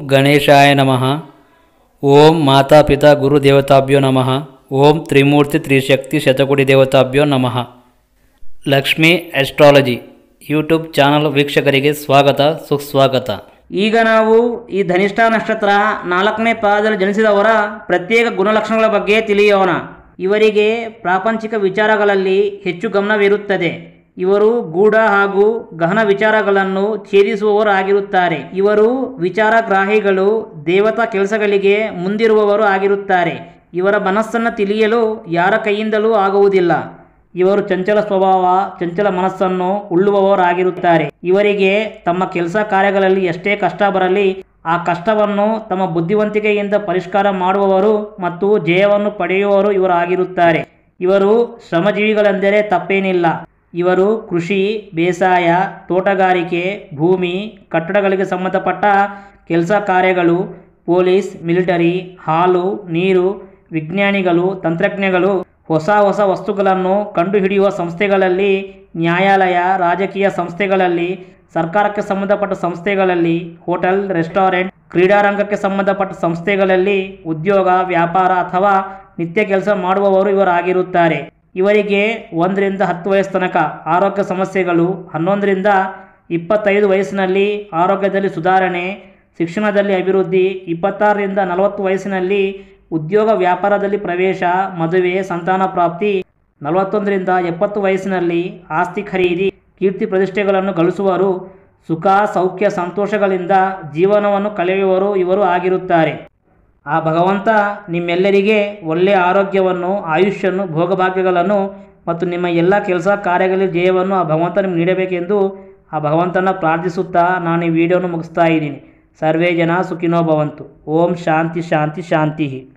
ಗಣೇಶಾಯ ನಮಃ ಓಂ ಮಾತಾಪಿತಾ ಗುರುದೇವತಾಭ್ಯೋ ನಮಃ ಓಂ ತ್ರಿಮೂರ್ತಿ ತ್ರಿಶಕ್ತಿ ಶತಕೋಟಿ ದೇವತಾಭ್ಯೋ ನಮಃ ಲಕ್ಷ್ಮೀ ಆಸ್ಟ್ರಾಲಜಿ ಯೂಟ್ಯೂಬ್ ಚಾನಲ್ ವೀಕ್ಷಕರಿಗೆ ಸ್ವಾಗತ ಸುಸ್ವಾಗತ ಈಗ ನಾವು ಈ ಧನಿಷ್ಠ ನಕ್ಷತ್ರ ನಾಲ್ಕನೇ ಪಾದದಲ್ಲಿ ಜನಿಸಿದವರ ಪ್ರತ್ಯೇಕ ಗುಣಲಕ್ಷಣಗಳ ಬಗ್ಗೆ ತಿಳಿಯೋಣ ಇವರಿಗೆ ಪ್ರಾಪಂಚಿಕ ವಿಚಾರಗಳಲ್ಲಿ ಹೆಚ್ಚು ಗಮನವಿರುತ್ತದೆ ಇವರು ಗೂಢ ಹಾಗೂ ಗಹನ ವಿಚಾರಗಳನ್ನು ಛೇದಿಸುವವರಾಗಿರುತ್ತಾರೆ ಇವರು ವಿಚಾರಗ್ರಾಹಿಗಳು ದೇವತಾ ಕೆಲಸಗಳಿಗೆ ಮುಂದಿರುವವರು ಆಗಿರುತ್ತಾರೆ ಇವರ ಮನಸ್ಸನ್ನು ತಿಳಿಯಲು ಯಾರ ಕೈಯಿಂದಲೂ ಆಗುವುದಿಲ್ಲ ಇವರು ಚಂಚಲ ಸ್ವಭಾವ ಚಂಚಲ ಮನಸ್ಸನ್ನು ಉಳ್ಳುವವರಾಗಿರುತ್ತಾರೆ ಇವರಿಗೆ ತಮ್ಮ ಕೆಲಸ ಕಾರ್ಯಗಳಲ್ಲಿ ಎಷ್ಟೇ ಕಷ್ಟ ಬರಲಿ ಆ ಕಷ್ಟವನ್ನು ತಮ್ಮ ಬುದ್ಧಿವಂತಿಕೆಯಿಂದ ಪರಿಷ್ಕಾರ ಮಾಡುವವರು ಮತ್ತು ಜಯವನ್ನು ಪಡೆಯುವವರು ಇವರಾಗಿರುತ್ತಾರೆ ಇವರು ಶ್ರಮಜೀವಿಗಳೆಂದರೆ ತಪ್ಪೇನಿಲ್ಲ ಇವರು ಕೃಷಿ ಬೇಸಾಯ ತೋಟಗಾರಿಕೆ ಭೂಮಿ ಕಟ್ಟಡಗಳಿಗೆ ಸಂಬಂಧಪಟ್ಟ ಕೆಲಸ ಕಾರ್ಯಗಳು ಪೊಲೀಸ್ ಮಿಲಿಟರಿ ಹಾಲು ನೀರು ವಿಜ್ಞಾನಿಗಳು ತಂತ್ರಜ್ಞಗಳು ಹೊಸ ಹೊಸ ವಸ್ತುಗಳನ್ನು ಕಂಡುಹಿಡಿಯುವ ಸಂಸ್ಥೆಗಳಲ್ಲಿ ನ್ಯಾಯಾಲಯ ರಾಜಕೀಯ ಸಂಸ್ಥೆಗಳಲ್ಲಿ ಸರ್ಕಾರಕ್ಕೆ ಸಂಬಂಧಪಟ್ಟ ಸಂಸ್ಥೆಗಳಲ್ಲಿ ಹೋಟೆಲ್ ರೆಸ್ಟೋರೆಂಟ್ ಕ್ರೀಡಾರಂಗಕ್ಕೆ ಸಂಬಂಧಪಟ್ಟ ಸಂಸ್ಥೆಗಳಲ್ಲಿ ಉದ್ಯೋಗ ವ್ಯಾಪಾರ ಅಥವಾ ನಿತ್ಯ ಕೆಲಸ ಮಾಡುವವರು ಇವರಾಗಿರುತ್ತಾರೆ ಇವರಿಗೆ ಒಂದರಿಂದ ಹತ್ತು ವಯಸ್ಸು ತನಕ ಆರೋಗ್ಯ ಸಮಸ್ಯೆಗಳು ಹನ್ನೊಂದರಿಂದ ಇಪ್ಪತ್ತೈದು ವಯಸ್ಸಿನಲ್ಲಿ ಆರೋಗ್ಯದಲ್ಲಿ ಸುಧಾರಣೆ ಶಿಕ್ಷಣದಲ್ಲಿ ಅಭಿವೃದ್ಧಿ ಇಪ್ಪತ್ತಾರರಿಂದ ನಲವತ್ತು ವಯಸ್ಸಿನಲ್ಲಿ ಉದ್ಯೋಗ ವ್ಯಾಪಾರದಲ್ಲಿ ಪ್ರವೇಶ ಮದುವೆ ಸಂತಾನ ಪ್ರಾಪ್ತಿ ನಲವತ್ತೊಂದರಿಂದ ಎಪ್ಪತ್ತು ವಯಸ್ಸಿನಲ್ಲಿ ಆಸ್ತಿ ಖರೀದಿ ಕೀರ್ತಿ ಪ್ರತಿಷ್ಠೆಗಳನ್ನು ಗಳಿಸುವರು ಸುಖ ಸೌಖ್ಯ ಸಂತೋಷಗಳಿಂದ ಜೀವನವನ್ನು ಕಳೆಯುವವರು ಇವರು ಆಗಿರುತ್ತಾರೆ ಆ ಭಗವಂತ ನಿಮ್ಮೆಲ್ಲರಿಗೆ ಒಳ್ಳೆಯ ಆರೋಗ್ಯವನ್ನು ಆಯುಷ್ಯನ್ನು ಭೋಗಭಾಗ್ಯಗಳನ್ನು ಮತ್ತು ನಿಮ್ಮ ಎಲ್ಲ ಕೆಲಸ ಕಾರ್ಯಗಳಲ್ಲಿ ಜಯವನ್ನು ಆ ಭಗವಂತ ನಿಮ್ಗೆ ನೀಡಬೇಕೆಂದು ಆ ಭಗವಂತನ ಪ್ರಾರ್ಥಿಸುತ್ತಾ ನಾನು ಈ ವಿಡಿಯೋನು ಮುಗಿಸ್ತಾ ಇದ್ದೀನಿ ಸರ್ವೇ ಜನ ಸುಖಿನೋ ಭವಂತು ಓಂ ಶಾಂತಿ ಶಾಂತಿ ಶಾಂತಿ